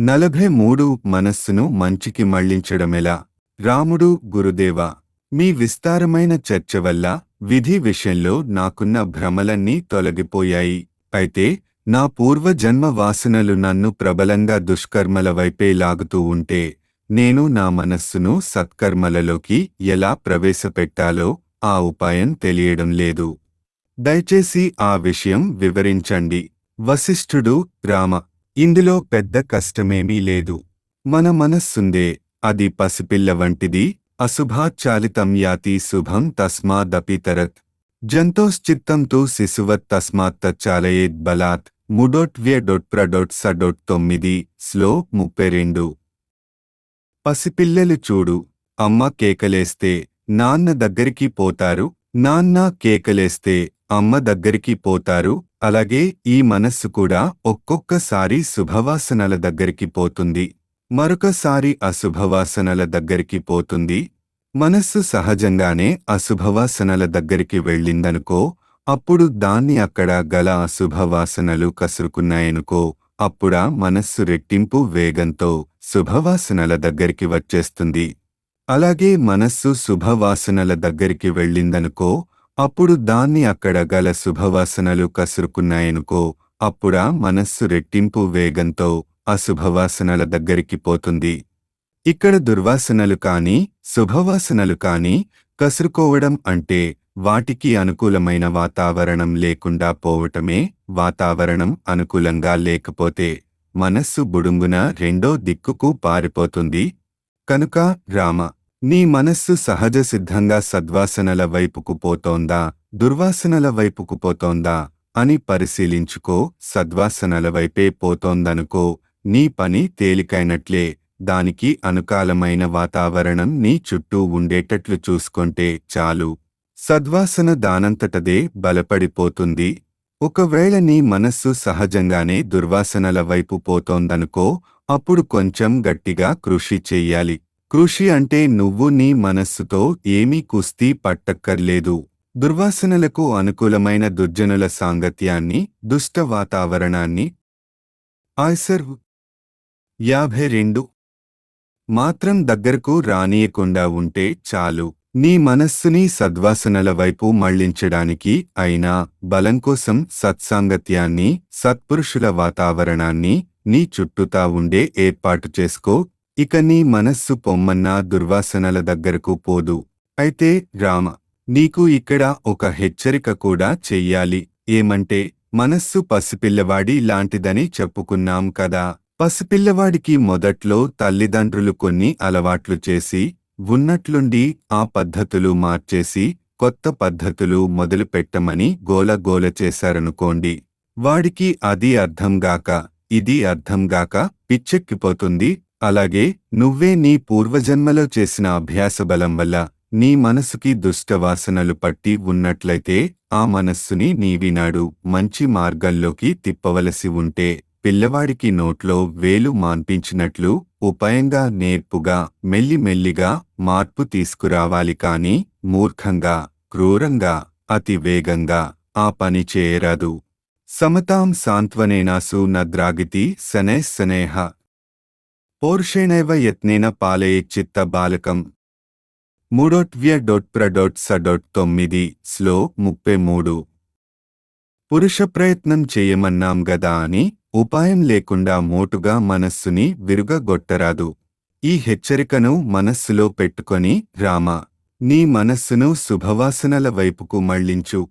నలభై మూడు మనస్సును మంచికి మళ్లించడమెలా రాముడు గురుదేవ మీ విస్తారమైన చర్చ వల్ల విధి విషయంలో నాకున్న భ్రమలన్నీ తొలగిపోయాయి అయితే నా పూర్వజన్మ వాసనలు నన్ను ప్రబలంగా దుష్కర్మల వైపే లాగుతూ ఉంటే నేను నా మనస్సును సత్కర్మలలోకి ఎలా ప్రవేశపెట్టాలో ఆ ఉపాయం తెలియడం లేదు దయచేసి ఆ విషయం వివరించండి వశిష్ఠుడు రామ ఇందులో పెద్ద కష్టమేమీ లేదు మన మనస్సుందే అది పసిపిల్ల వంటిది అశుభాచాలితం యాతి శుభం తస్మాదపితరత్ జంతోశ్చిత్తం తు శిశువత్ తస్మాత్తచ్చాలయేద్ బలాత్ ముడొట్ వ్య డొట్ ప్రడొట్ సడొట్ తొమ్మిది స్లో ముప్పై రెండు పసిపిల్లలు చూడు అమ్మ కేకలేస్తే నాన్న దగ్గరికి పోతారు నాన్న కేకలేస్తే అమ్మ దగ్గరికి పోతారు అలాగే ఈ మనస్సు కూడా ఒక్కొక్కసారి శుభవాసనల దగ్గరికి పోతుంది మరొకసారి అశుభవాసనల దగ్గరికి పోతుంది మనస్సు సహజంగానే అశుభవాసనల దగ్గరికి వెళ్ళిందనుకో అప్పుడు దాన్ని అక్కడ గల అశుభవాసనలు కసురుకున్నాయనుకో అప్పుడా మనస్సు రెట్టింపు వేగంతో శుభవాసనల దగ్గరికి వచ్చేస్తుంది అలాగే మనస్సు శుభవాసనల దగ్గరికి వెళ్ళిందనుకో అప్పుడు దాన్ని అక్కడ గల శుభవాసనలు కసురుకున్నాయనుకో అప్పుడా మనస్సు రెట్టింపు వేగంతో అశుభవాసనల దగ్గరికి పోతుంది ఇక్కడ దుర్వాసనలు కాని శుభవాసనలు కాని కసురుకోవడం అంటే వాటికి అనుకూలమైన వాతావరణం లేకుండా పోవటమే వాతావరణం అనుకూలంగా లేకపోతే మనస్సు బుడుంగున రెండో దిక్కుకు పారిపోతుంది కనుక రామ నీ మనస్సు సహజ సిద్ధంగా సద్వాసనల వైపుకు పోతోందా దుర్వాసనల వైపుకు పోతోందా అని పరిశీలించుకో సద్వాసనల వైపే పోతోందనుకో నీ పని తేలికైనట్లే దానికి అనుకాలమైన వాతావరణం నీ చుట్టూ ఉండేటట్లు చూసుకుంటే చాలు సద్వాసన దానంతటదే బలపడిపోతుంది ఒకవేళ నీ మనస్సు సహజంగానే దుర్వాసనల వైపు పోతోందనుకో అప్పుడు కొంచెం గట్టిగా కృషి చెయ్యాలి కృషి అంటే నువ్వు నీ మనస్సుతో ఏమీ కుస్తీ పట్టక్కర్లేదు దుర్వాసనలకు అనుకూలమైన దుర్జనుల సాంగత్యాన్ని దుష్ట వాతావరణాన్ని ఆయ్సర్ యాభై రెండు మాత్రం దగ్గరకు రానియకుండా ఉంటే చాలు నీ మనస్సుని సద్వాసనల వైపు మళ్లించడానికి అయినా బలం కోసం సత్సాంగత్యాన్ని సత్పురుషుల వాతావరణాన్ని నీ చుట్టూతా ఉండే ఏర్పాటు చేసుకో ఇక నీ మనస్సు పొమ్మన్నా దుర్వాసనల దగ్గరకు పోదు అయితే రామ నీకు ఇక్కడ ఒక హెచ్చరిక కూడా చెయ్యాలి ఏమంటే మనస్సు పసిపిల్లవాడి లాంటిదని చెప్పుకున్నాం కదా పసిపిల్లవాడికి మొదట్లో తల్లిదండ్రులు కొన్ని అలవాట్లు చేసి ఉన్నట్లుండి ఆ పద్ధతులు మార్చేసి కొత్త పద్ధతులు మొదలుపెట్టమని గోలగోల చేశారనుకోండి వాడికి అది అర్థంగాక ఇది అర్థంగాక పిచ్చెక్కిపోతుంది అలాగే నువ్వే నీ పూర్వజన్మలో చేసిన అభ్యాస బలం వల్ల నీ మనసుకి దుష్టవాసనలు పట్టి ఉన్నట్లయితే ఆ మనస్సుని నీవినాడు మంచి మార్గంలోకి తిప్పవలసి ఉంటే పిల్లవాడికి నోట్లో వేలు మాన్పించినట్లు ఉపాయంగా నేర్పుగా మెల్లిమెల్లిగా మార్పు తీసుకురావాలి కాని మూర్ఖంగా క్రూరంగా అతి వేగంగా ఆ పని చేయరాదు సమతాం సాంత్వనేనాసు నద్రాగితి శనైః పౌరుషేణైవ యత్నేన పాలయేచ్చిత్త బాలకం మూడోట్వ్య డొట్ ప్రడొట్ సడొట్ తొమ్మిది స్లో ముప్పై మూడు పురుష ప్రయత్నం చేయమన్నాం గదా అని ఉపాయం లేకుండా మోటుగా మనస్సుని విరుగగొట్టరాదు ఈ హెచ్చరికను మనస్సులో పెట్టుకొని రామ నీ మనస్సును శుభవాసనల వైపుకు మళ్లించు